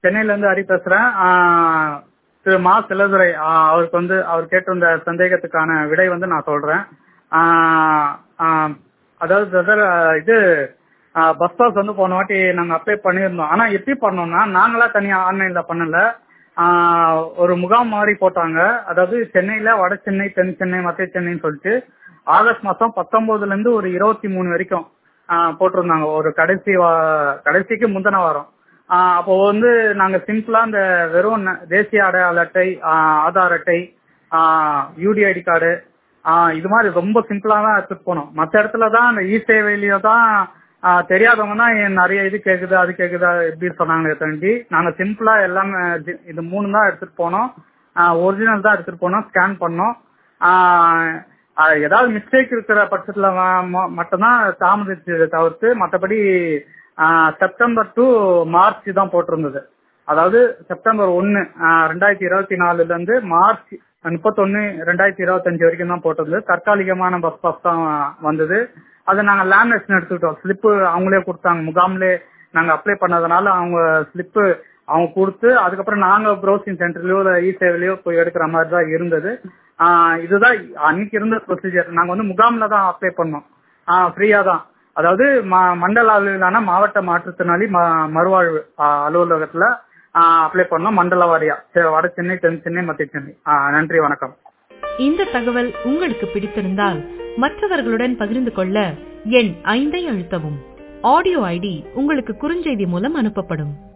சென்னையில இருந்து ஹரி பேசுறேன் ஆஹ் திரு மா செல்லதுரை ஆஹ் அவருக்கு வந்து அவர் கேட்டிருந்த சந்தேகத்துக்கான விடை வந்து நான் சொல்றேன் ஆஹ் ஆஹ் அதாவது brother, இது பஸ் பாஸ் வந்து போன வாட்டி நாங்க அப்ளை பண்ணியிருந்தோம் ஆனா எப்படி பண்ணோம்னா நாங்களா தனியா ஆன்லைன்ல பண்ணல ஆஹ் ஒரு முகாம் மாதிரி போட்டாங்க அதாவது சென்னையில வட சென்னை தென் சென்னை மத்திய சென்னைன்னு சொல்லிட்டு ஆகஸ்ட் மாசம் பத்தொன்பதுல இருந்து ஒரு இருபத்தி மூணு வரைக்கும் ஆஹ் போட்டிருந்தாங்க ஒரு கடைசி வா- கடைசிக்கு முந்தின வாரம் ஆஹ் அப்போ வந்து நாங்க சிம்பிளா இந்த வெறும் ந- தேசிய அடையாள அட்டை ஆஹ் ஆதார் அட்டை யூடிஐடி கார்டு இது மாதிரி ரொம்ப சிம்பிளா தான் எடுத்துட்டு போனோம் மற்ற இடத்துல தான் அந்த இ சேவையிலயோ தான் ஆஹ் தெரியாதவங்க தான் ஏன் நிறைய இது கேக்குது அது கேக்குது எப்படி சொன்னாங்களே தண்டி நாங்க சிம்பிளா எல்லாமே இது- இது மூணு தான் எடுத்துட்டு போனோம் ஒரிஜினல் தான் எடுத்துட்டு போனோம் ஸ்கேன் பண்ணோம் ஆஹ் ஆஹ் ஏதாவது மிஸ்டேக் இருக்கிற பட்சத்துல ம- ம- மட்டும்தான் தாமதிச்சதை தவிர்த்து மற்றபடி செப்டம்பர் டு மார்ச் தான் போட்டிருந்தது அதாவது செப்டம்பர் ஒன்னு ரெண்டாயிரத்தி இருபத்தி நாலுல இருந்து மார்ச் முப்பத்தொன்னு ரெண்டாயிரத்தி இருபத்தஞ்சு வரைக்கும் தான் போட்டிருந்தது தற்காலிகமான பஸ் பாஸ் தான் வந்தது அதை நாங்க லேமினேஷன் எடுத்துக்கிட்டோம் ஸ்லிப்பு அவங்களே கொடுத்தாங்க முகாம்லே நாங்க அப்ளை பண்ணதுனால அவங்க ஸ்லிப்பு அவங்க கொடுத்து அதுக்கப்புறம் நாங்க ப்ரௌசிங் சென்டர்லயோ இல்ல இ சேவையிலயோ போய் எடுக்கிற மாதிரி தான் இருந்தது ஆஹ் இதுதான் அன்னைக்கு இருந்த ப்ரொசீஜர் நாங்க வந்து முகாம்ல தான் அப்ளை பண்ணோம் ஃப்ரீயா தான் அதாவது ம- மண்டல அளவிலான மாவட்ட மாற்றுத்திறனாளி ம- மறுவாழ்வு ஆஹ் அலுவலகத்துல அப்ளை பண்ணோம் மண்டல வாரியா சரி, வட சென்னை தென் சென்னை மத்திய சென்னை ஆஹ் நன்றி வணக்கம் இந்த தகவல் உங்களுக்கு பிடித்திருந்தால் மற்றவர்களுடன் பகிர்ந்து கொள்ள எண் ஐந்தை அழுத்தவும் ஆடியோ ஐடி உங்களுக்கு குறுஞ்செய்தி மூலம் அனுப்பப்படும்